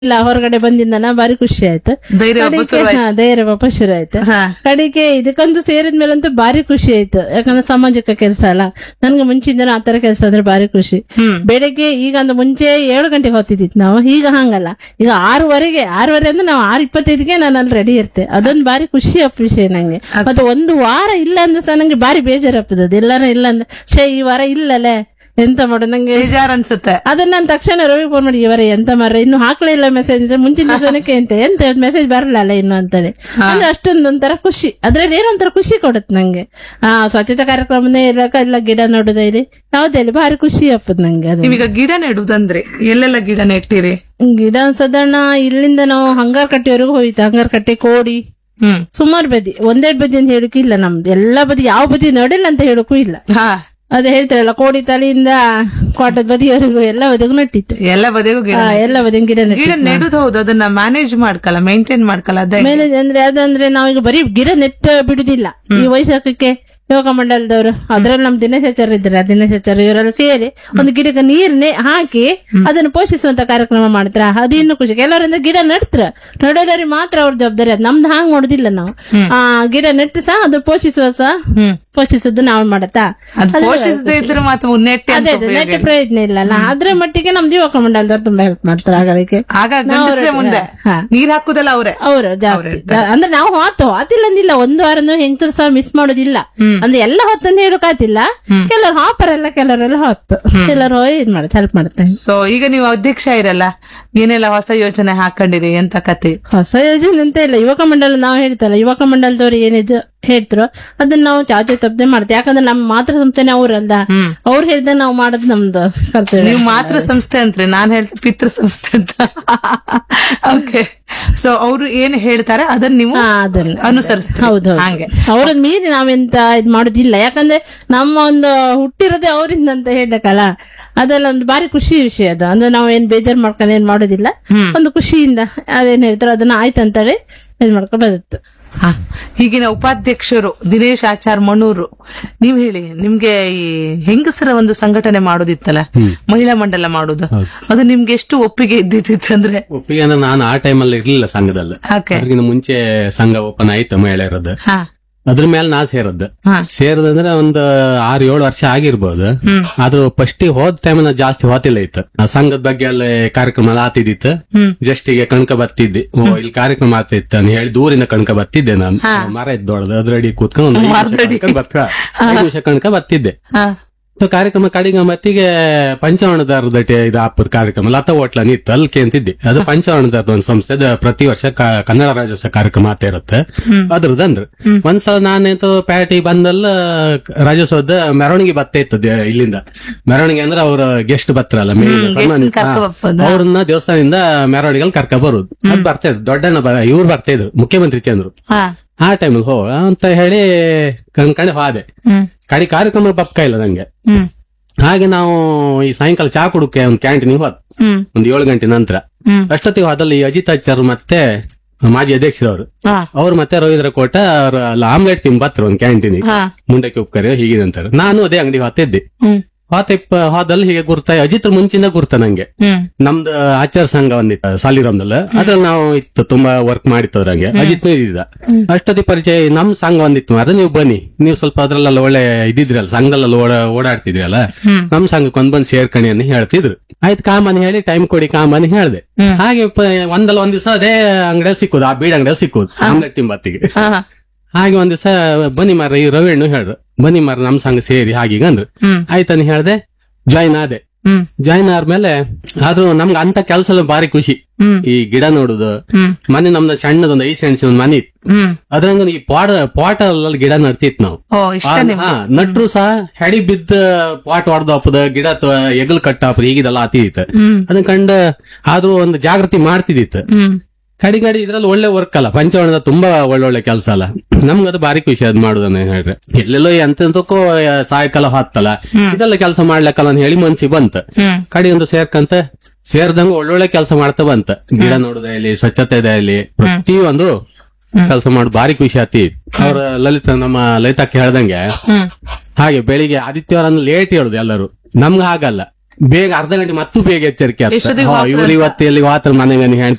ಇಲ್ಲ ಹೊರಗಡೆ ಬಂದಿಂದನ ಬಾರಿ ಖುಷಿ ಆಯ್ತು ಧೈರ್ಯ ವಾಪಸ್ ಕಡೆಗೆ- ಶುರುವಾಯ್ತು. ಹಾ, ಧೈರ್ಯ ವಾಪಸ್ ಶುರು ಆಯ್ತು ಹಾ. ಕಡೆಗೆ ಇದಕ್ಕಂತೂ ಸೇರಿದ ಮೇಲಂತೂ ಬಾರಿ ಖುಷಿ ಆಯ್ತು ಯಾಕಂದ್ರೆ ಸಾಮಾಜಿಕ ಕೆಲಸ ಅಲ್ಲ ನನ್ಗೆ ಮುಂಚಿಂದ ಆತರ ಕೆಲಸ ಅಂದ್ರೆ ಬಾರಿ ಖುಷಿ ಹ್ಮ್. ಬೆಳಗ್ಗೆ ಈಗ ಅಂದ್ರೆ ಮುಂಚೆ ಏಳು ಗಂಟೆಗೆ ಹೋಗ್ತಿದ್ದಿತ್ತು ನಾವು ಈಗ ಹಂಗಲ್ಲ ಈಗ ಆರೂವರೆಗೆ ಆರೂವರೆ ಅಂದ್ರೆ ನಾವು ಆರು ಇಪ್ಪತ್ತೈದಕ್ಕೆ ನಾನು ಅಲ್ಲಿ ರೆಡಿ ಇರ್ತೆ ಅದೊಂದು ಬಾರಿ ಖುಷಿ ಅಪ್ಪ ವಿಷಯ ನಂಗೆ ಮತ್ತೆ ಒಂದು ವಾರ ಇಲ್ಲ ಅಂದ್ರೆ ಸಹ ನಂಗೆ ಬಾರಿ ಬೇಜಾರಪ್ಪದ ಎಲ್ಲಾರು ಇಲ್ಲ ಅಂದ್ರೆ ಶೇ ಈ ವಾರ ಇಲ್ಲಲೇ ಎಂತ ಮಾಡು ನಂಗೆ ಬೇಜಾರ್ ಅನ್ಸುತ್ತೆ ಅದನ್ನ ನಾನು ತಕ್ಷಣ ರವಿ ಫೋನ್ ಮಾಡಿ ಇವರ ಎಂತ ಮಾರ್ರೆ ಇನ್ನು ಹಾಕ್ಲೇ ಇಲ್ಲ ಮೆಸೇಜ್ ಅಂದ್ರೆ ಮುಂಚಿನ ದಿವಸನಕ್ಕೆ ಎಂತ ಎಂತ ಮೆಸೇಜ್ ಬರಲ್ಲ ಇನ್ನು ಅಂತೇಳಿ ಅಂದ್ರೆ ಅಷ್ಟೊಂದು ಒಂಥರ ಖುಷಿ ಅದ್ರಲ್ಲಿ ಏನೋ ಒಂಥರ ಖುಷಿ ಕೊಡುತ್ತೆ ನಂಗೆ ಆ ಸ್ವಚ್ಛತಾ ಕಾರ್ಯಕ್ರಮನೇ ಇರಕ ಇಲ್ಲ ಗಿಡ ನೋಡುದ ಇಲ್ಲಿ ಯಾವ್ದೇ ಭಾರಿ ಖುಷಿ ಅಪ್ಪದ್ ನಂಗೆ ಅದು ನೀವೀಗ ಗಿಡ ನೆಡುವುದಂದ್ರೆ ಎಲ್ಲೆಲ್ಲ ಗಿಡ ನೆಟ್ಟಿರಿ ಗಿಡ ಸಾಧಾರಣ ಇಲ್ಲಿಂದ ನಾವು ಹಂಗಾರ್ ಕಟ್ಟೆವರೆಗೂ ಹೋಯ್ತು ಹಂಗಾರ್ ಕಟ್ಟೆ ಕೋಡಿ ಹ್ಮ್ ಸುಮಾರು ಬದಿ ಒಂದೆರಡು ಬದಿ ಅಂತ ಹೇಳಕ್ಕೂ ಇಲ್ಲ ನಮ್ದು ಎಲ್ಲಾ ಬದಿ ಯಾವ ಬದಿ ನೋಡಿಲ್ಲ ಅಂತ ಹೇಳಕ್ಕೂ ಇಲ್ಲ ಹಾ ಅದೇ ಹೇಳ್ತಾರಲ್ಲ ಕೋಡಿ ತಲೆಯಿಂದ ಕೋಟದ ಬದಿಯವರೆಗೂ ಎಲ್ಲ ಬದಿಗೂ ನಟ್ಟಿತ್ತು ಎಲ್ಲ ಬದಿಗೂ ಗಿಡ ಆ, ಎಲ್ಲ ಬದಿ ಗಿಡ ನೆಟ್ಟಿತ್ತು. ಗಿಡ ನೆಡುದು ಹೌದು ಅದನ್ನ ಮ್ಯಾನೇಜ್ ಮಾಡ್ಕಲ್ಲ ಮೇಂಟೈನ್ ಮಾಡ್ಕಲ್ಲ ಅದೇ ಮೇಲೆ ಅಂದ್ರೆ ಅದಂದ್ರೆ ನಾವೀಗ ಬರೀ ಗಿಡ ನೆಟ್ಟ ಬಿಡುದಿಲ್ಲ ಈ ವೈಶಾಖಕ್ಕೆ ಯೋಗ ಮಂಡಲದವರು ಅದ್ರಲ್ಲಿ ನಮ್ ದಿನಶಾಚಾರ ಇದ್ದಾರೆ ಆ ದಿನಶಾಚಾರ ಇವರೆಲ್ಲ ಸೇರಿ ಒಂದು ಗಿಡಕ್ಕೆ ನೀರ್ನೆ ಹಾಕಿ ಅದನ್ನು ಪೋಷಿಸುವಂತ ಕಾರ್ಯಕ್ರಮ ಮಾಡ್ತಾರ ಅದು ಇನ್ನು ಖುಷಿ ಕೆಲವರಿಂದ ಗಿಡ ನೆಡ್ತಾರ ನಡೋದವ್ರಿಗೆ ಮಾತ್ರ ಅವ್ರ ಜವಾಬ್ದಾರಿ ಅದು ನಮ್ದು ಹಾಂಗ್ ಮಾಡುದಿಲ್ಲ ನಾವು ಆ ಗಿಡ ನೆಟ್ಟು ಸಹ ಅದು ಪೋಷಿಸುವ ಸಹ ಹ್ಮ್ ಪೋಷಿಸುದು ನಾವು ಮಾಡತ್ತಾ ಅದು ಪೋಷಿಸದೇ ಇದ್ರೆ ಮಾತ್ರ ನೆಟ್ಟೆ ಅಂತ ಅದೇ ಅದೇ ಉಪಯೋಗ ನೆಟ್ಟ ಇಲ್ಲ. ಪ್ರಯತ್ನ ಇಲ್ಲಲ್ಲ ಅದ್ರ ಮಟ್ಟಿಗೆ ನಮ್ದು ಯುವಕ ಮಂಡಲದವ್ರು ತುಂಬಾ ಹೆಲ್ಪ್ ಮಾಡ್ತಾರೆ ಆಗಳಿಗೆ ಆಗ ಗಂಡಸ್ರೇ ಮುಂದೆ ಹಾ. ನೀರ್ ಹಾಕುದಲ್ಲ ಅವ್ರೆ ಅವರು ಜಾಸ್ತಿ ಜಾ- ಅಂದ್ರೆ ನಾವು ಹೊತ್ತು ಹೊತ್ತಿಲ್ಲ ಅಂದಿಲ್ಲ ಒಂದು ವಾರನು ಹೆಂಗಸರು ಸಹ ಮಿಸ್ ಮಾಡೋದಿಲ್ಲ ಅಂದ್ರೆ ಎಲ್ಲ ಹೊತ್ತಂದು ಹೇಳೋಕಾತಿಲ್ಲ ಕೆಲವರು ಹಾಪರಲ್ಲ ಕೆಲವರೆಲ್ಲ ಹೊತ್ತು ಕೆಲವರು ಹೋಗಿ ಇದ್ ಮಾಡುತ್ತೆ ಹೆಲ್ಪ್ ಮಾಡುತ್ತೆ ಸೊ ಈಗ ನೀವು ಅಧ್ಯಕ್ಷ ಇರಲ್ಲ ಏನೆಲ್ಲ ಹೊಸ ಯೋಜನೆ ಹಾಕೊಂಡಿರಿ ಎಂತ ಕತೆ ಹೊಸ ಯೋಜನೆ ಅಂತ ಇಲ್ಲ ಯುವಕ ಮಂಡಲ ನಾವು ಹೇಳ್ತಲ್ಲ ಯುವಕ ಮಂಡಲದವ್ರು ಏನಿದು ಹೇಳ್ತಾರೋ ಅದನ್ನ ನಾವು ಚಾಚು ತಪ್ಪದೆ ಮಾಡ್ತೇವೆ ಯಾಕಂದ್ರೆ ನಮ್ಮ ಮಾತೃ ಸಂಸ್ಥೆನೆ ಅವ್ರಲ್ಲ ಅವ್ರು ಹೇಳ್ದ ನಾವು ಮಾಡೋದು ನಮ್ದು ಕರ್ತವ್ಯ ನೀವು ಮಾತೃ ಸಂಸ್ಥೆ ಅಂತ್ರಿ ನಾನ್ ಹೇಳ್ತೀನಿ ಪಿತೃ ಸಂಸ್ಥೆ ಅಂತ ಓಕೆ ಸೊ ಅವರು ಏನ್ ಹೇಳ್ತಾರೆ ಅದನ್ನ ನೀವು ಹಾ, ಅದನ್ನ ಅನುಸರಿಸ್ತೀರಿ ಹೌದು ಹಂಗೆ ಅವ್ರನ್ನ ಮೀರಿ ನಾವೆಂತ ಇದ್ ಮಾಡೋದಿಲ್ಲ ಯಾಕಂದ್ರೆ ನಮ್ಮ ಒಂದು ಹುಟ್ಟಿರೋದೇ ಅವರಿಂದ ಅಂತ ಹೇಳಕ್ಕಲ್ಲ ಅದೆಲ್ಲ ಒಂದು ಬಾರಿ ಖುಷಿ ವಿಷಯ ಅದು ಅಂದ್ರೆ ನಾವು ಏನ್ ಬೇಜಾರ್ ಮಾಡ್ಕೊಂಡು ಏನ್ ಮಾಡೋದಿಲ್ಲ ಒಂದು ಖುಷಿಯಿಂದ ಅದೇನ್ ಹೇಳ್ತಾರೋ ಅದನ್ನ ಆಯ್ತು ಅಂತೇಳಿ ಇದ್ ಮಾಡ್ಕೊಂಡು ಬರುತ್ತೆ ಹ. ಈಗಿನ ಉಪಾಧ್ಯಕ್ಷರು ದಿನೇಶ್ ಆಚಾರ್ ಮಣೂರು ನೀವ್ ಹೇಳಿ ನಿಮ್ಗೆ ಈ ಹೆಂಗಸರ ಒಂದು ಸಂಘಟನೆ ಮಾಡೋದಿತ್ತಲ್ಲ ಮಹಿಳಾ ಮಂಡಲ ಮಾಡೋದು ಅದು ನಿಮ್ಗೆ ಎಷ್ಟು ಒಪ್ಪಿಗೆ ಇದ್ದಿತ್ತು ಅಂದ್ರೆ ಒಪ್ಪಿಗೆ ಅಂದ್ರೆ ನಾನು ಆ ಟೈಮಲ್ಲಿ ಇರ್ಲಿಲ್ಲ ಸಂಘದಲ್ಲಿ ಓಕೆ ಅದಕ್ಕಿಂತ ಮುಂಚೆ ಸಂಘ ಓಪನ್ ಆಯ್ತು ಮಹಿಳೆಯರದ್ದು ಹಾ ಅದ್ರ ಮೇಲೆ ನಾ ಸೇರದ್ದು ಹಾ. ಸೇರದಂದ್ರೆ ಒಂದು ಆರು ಏಳು ವರ್ಷ ಆಗಿರ್ಬೋದು ಆದ್ರೂ ಫಸ್ಟ್ ಹೋದ ಟೈಮ್ ನಾ ಜಾಸ್ತಿ ಹೋತಿಲ್ಲ ಇತ್ತು ಆ ಸಂಘದ ಬಗ್ಗೆ ಎಲ್ಲ ಕಾರ್ಯಕ್ರಮ ಎಲ್ಲ ಆತಿದ್ದಿತ್ತು ಜಸ್ಟ್ ಈಗ ಕಣ್ಕ ಬರ್ತಿದ್ದೆ ಓ ಇಲ್ಲಿ ಕಾರ್ಯಕ್ರಮ ಆಗ್ತಿತ್ತು ಅಂತ ಹೇಳಿ ದೂರಿಂದ ಕಣ್ಕ ಬರ್ತಿದ್ದೆ ನಾನು ಮರ ಇದ್ದೊಳದು ಅದ್ರಡಿ ಕೂತ್ಕೊಂಡು ಒಂದು ಐದು ನಿಮಿಷ ಕಣ್ಕ ಬರ್ತಾ ಐದು ನಿಮಿಷ ಕಣ್ಕ ಬರ್ತಿದ್ದೆ ಹಾ ಸೊ ಕಾರ್ಯಕ್ರಮ ಕಡಿಗ ಮತ್ತಿಗೆ ಪಂಚವರ್ಣದಾರದಟೆ ಇದು ಹಾಪದ ಕಾರ್ಯಕ್ರಮ ಲತಾ ಹೋಟ್ಲ ನಿತ್ತು ಅಲ್ಕೆ ಅಂತಿದ್ದೆ ಅದು ಪಂಚವರ್ಣದಾರದ ಒಂದು ಸಂಸ್ಥೆ ಅದು ಪ್ರತಿ ವರ್ಷ ಕ- ಕನ್ನಡ ರಾಜ್ಯೋತ್ಸವ ಕಾರ್ಯಕ್ರಮ ಆಗ್ತಾ ಇರುತ್ತೆ ಅದ್ರದ್ದು ಅಂದ್ರೆ ಒಂದ್ಸಲ ನಾನೇಂತ ಪ್ಯಾಟಿ ಬಂದಲ್ಲ ರಾಜ್ಯೋತ್ಸವದ ಮೆರವಣಿಗೆ ಬತ್ತ ಇತ್ತು ದೇ- ಇಲ್ಲಿಂದ ಮೆರವಣಿಗೆ ಅಂದ್ರೆ ಅವ್ರ ಗೆಸ್ಟ್ ಬರ್ತಾರಲ್ಲ guest ನ ಕರ್ಕೊ ಬರ್ಬೋದು. ಅವ್ರನ್ನ ದೇವಸ್ಥಾನದಿಂದ ಮೆರವಣಿಗೆಲ್ಲಿ ಕರ್ಕ ಬರುದು ಅದ್ ಬರ್ತಾ ಇದ್ರು ದೊಡ್ಡಣ್ಣ ಬರ ಇವ್ರು ಬರ್ತಾ ಇದ್ರು ಮುಖ್ಯಮಂತ್ರಿ ಚಂದ್ರು ಹಾ ಆ ಟೈಮಲ್ಲಿ ಹೋ ಅಂತ ಹೇಳಿ ಕಣ್ಕಂಡೆ ಹೋದೆ ಹ್ಮ್ ಕಡಿ ಕಾರ್ಯಕ್ರಮ ಬಪ್ಕ ಇಲ್ಲ ನಂಗೆ ಹ್ಮ್ ಹಾಗೆ ನಾವು ಈ ಸಾಯಂಕಾಲ ಚಾ ಕುಡಕ್ಕೆ ಒಂದು ಕ್ಯಾಂಟೀನ್ ಹೋದ್ ಹ್ಮ್ ಒಂದ್ ಏಳು ಗಂಟೆ ನಂತರ ಹ್ಮ್ ಅಷ್ಟೊತ್ತಿಗೆ ಅದಲ್ಲಿ ಅಜಿತ್ ಆಚಾರ್ ಮತ್ತೆ ಮಾಜಿ ಅಧ್ಯಕ್ಷರವರು ಹಾ ಅವ್ರು ಮತ್ತೆ ರವೀಂದ್ರ ಕೋಟ ಅವ್ರ ಅಲ್ಲಿ ಆಮ್ಲೆಟ್ ತಿಂಬ ಬತ್ರ ಒಂದ್ ಕ್ಯಾಂಟೀನ್ ಹಾ ಮುಂದಕ್ಕೆ ಉಪ್ಕರಿ ಹೀಗೆ ಅಂತಾರೆ ನಾನು ಅದೇ ಅಂಗಡಿ ಹೊತ್ತಿದ್ದೆ ಹ್ಮ್ ಹೋತ ಹೋದಲ್ಲಿ ಹೀಗೆ ಗುರ್ತ ಅಜಿತ್ ಮುಂಚಿಂದ ಗುರ್ತ ನಂಗೆ ಹ್ಮ್ ನಮ್ದು ಆಚಾರ ಸಂಘ ಒಂದಿತ್ತು ಸಾಲಿರಾಮ್ದಲ್ಲಿ ಅದ್ರಲ್ಲಿ ನಾವು ಇತ್ತು ತುಂಬಾ ವರ್ಕ್ ಮಾಡಿತ್ತು ಅದ್ರಂಗೆ ಅಜಿತ್ ಇದ್ದ ಅಷ್ಟೊತ್ತಿ ಪರಿಚಯ ನಮ್ ಸಂಘ ಒಂದಿತ್ತು ಮಾತ್ರ ನೀವು ಬನ್ನಿ ನೀವು ಸ್ವಲ್ಪ ಅದ್ರಲ್ಲೆಲ್ಲ ಒಳ್ಳೆ ಇದಿದ್ರಲ್ಲ ಸಂಘದಲ್ಲೆಲ್ಲ ಓಡ ಓಡಾಡ್ತಿದ್ರಲ್ಲ ನಮ್ ಸಂಘಕ್ಕೆ ಒಂದ್ ಬಂದ್ ಸೇರ್ಕಣಿ ಅಂತ ಹೇಳ್ತಿದ್ರು ಆಯ್ತು ಕಾಮನ್ ಹೇಳಿ ಟೈಮ್ ಕೊಡಿ ಕಾಮನ್ ಹೇಳ್ದೆ ಹಾಗೆ ಪ- ಒಂದಲ್ಲ ಒಂದ್ ದಿವಸ ಅದೇ ಅಂಗಡಿಯಲ್ಲಿ ಸಿಕ್ಕುದು ಆ ಬೀಡ್ ಅಂಗಡಿಯಲ್ಲಿ ಸಿಕ್ಕುದು ಆಮ್ಲೆಟ್ ತಿಂಬತ್ತಿಗೆ ಹಾ ಹಾಗೆ ಒಂದ್ ದಿವಸ ಬನ್ನಿ ಮಾರ ಈ ರವಿಣ್ಣು ಹೇಳ್ರು ಬನ್ನಿ ಮಾರ ನಮ್ ಸಂಘ ಸೇರಿ ಹಾಗೀಗ ಅಂದ್ರು ಹ್ಮ್ ಆಯ್ತಾನೆ ಹೇಳ್ದೆ ಜಾಯ್ನ್ ಆದೆ ಹ್ಮ್ ಜಾಯ್ನ್ ಆದ್ಮೇಲೆ ಆದ್ರೂ ನಮ್ಗೆ ಅಂತ ಕೆಲಸ ಎಲ್ಲ ಬಾರಿ ಖುಷಿ ಹ್ಮ್ ಈ ಗಿಡ ನೋಡುದು ಹ್ಮ್ ಮನೆ ನಮ್ದು ಸಣ್ಣದೊಂದು ಐದು ಸೆಂಟ್ಸ್ ಒಂದ್ ಮನೆ ಇತ್ತು ಹ್ಮ್ ಅದ್ರಂಗ ಈ ಪಾಟ್ ಪಾಟ್ ಅಲ್ಲಿ ಗಿಡ ನಡ್ತಿತ್ತು ನಾವು ಓ ಇಷ್ಟ ಆ- ನಿಮ್ಗೆ ಹಾ, ನಟ್ರು ಸಹ ಹೆಡಿ ಬಿದ್ದ ಪಾಟ್ ಹೊಡೆದು ಹಾಪದ ಗಿಡ ತ- ಎಗಲ್ ಕಟ್ಟ ಹಾಪದ ಹೀಗಿದೆಲ್ಲ ಆತಿದಿತ್ತು ಹ್ಮ್ ಅದನ್ನ ಕಂಡ ಆದ್ರೂ ಒಂದು ಜಾಗೃತಿ ಮಾಡ್ತಿದ್ದಿತ್ತು ಹ್ಮ್ ಕಡಿ ಕಡಿ ಇದ್ರಲ್ಲಿ ಒಳ್ಳೆ ವರ್ಕ್ ಅಲ್ಲ ಪಂಚವರ್ಣದ ತುಂಬಾ ಒಳ್ಳೊಳ್ಳೆ ಕೆಲಸ ಅಲ್ಲ ನಮ್ಗೆ ಅದು ಬಾರಿ ಖುಷಿ ಅದ್ ಮಾಡುದನ್ನ ಹೇಳ್ರೆ ಎಲ್ಲೆಲ್ಲೋ ಎಂತೆಂತಕ್ಕೋ ಸಾಯಂಕಾಲ ಹೊತ್ತಲ್ಲ ಇದೆಲ್ಲ ಕೆಲಸ ಮಾಡ್ಲಕ್ಕಲ್ಲ ಅಂತ ಹೇಳಿ ಮನ್ಸಿ ಬಂತ ಹ್ಮ್ ಕಡಿ ಒಂದು ಸೇರ್ಕಂತ ಸೇರ್ದಂಗ ಒಳ್ಳೊಳ್ಳೆ ಕೆಲಸ ಮಾಡ್ತಾ ಬಂತ ಗಿಡ ನೋಡೋದಾಗ್ಲಿ ಸ್ವಚ್ಛತೆ ಇದಾಗ್ಲಿ ಪ್ರತಿಯೊಂದು ಕೆಲಸ ಮಾಡಿ ಬಾರಿ ಖುಷಿ ಆತಿ ಅವ್ರ ಲಲಿತ ನಮ್ಮ ಲಲಿತಕ್ಕೆ ಹೇಳ್ದಂಗೆ ಹ್ಮ್ ಹಾಗೆ ಬೆಳಿಗ್ಗೆ ಆದಿತ್ಯವಾರ ಲೇಟ್ ಹೇಳುದು ಎಲ್ಲರೂ ನಮ್ಗ ಹಾಗಲ್ಲ ಬೇಗ ಅರ್ಧ ಗಂಟೆ ಮತ್ತು ಬೇಗ ಎಚ್ಚರಿಕೆ ಎಷ್ಟೊತ್ತಿಗೆ ಆಗ್ತದೆ ವಾಪಸ್ ಇವ್ರು ಇವತ್ತು ಎಲ್ಲಿ ವಾತ್ರ ಮನೆಗೆ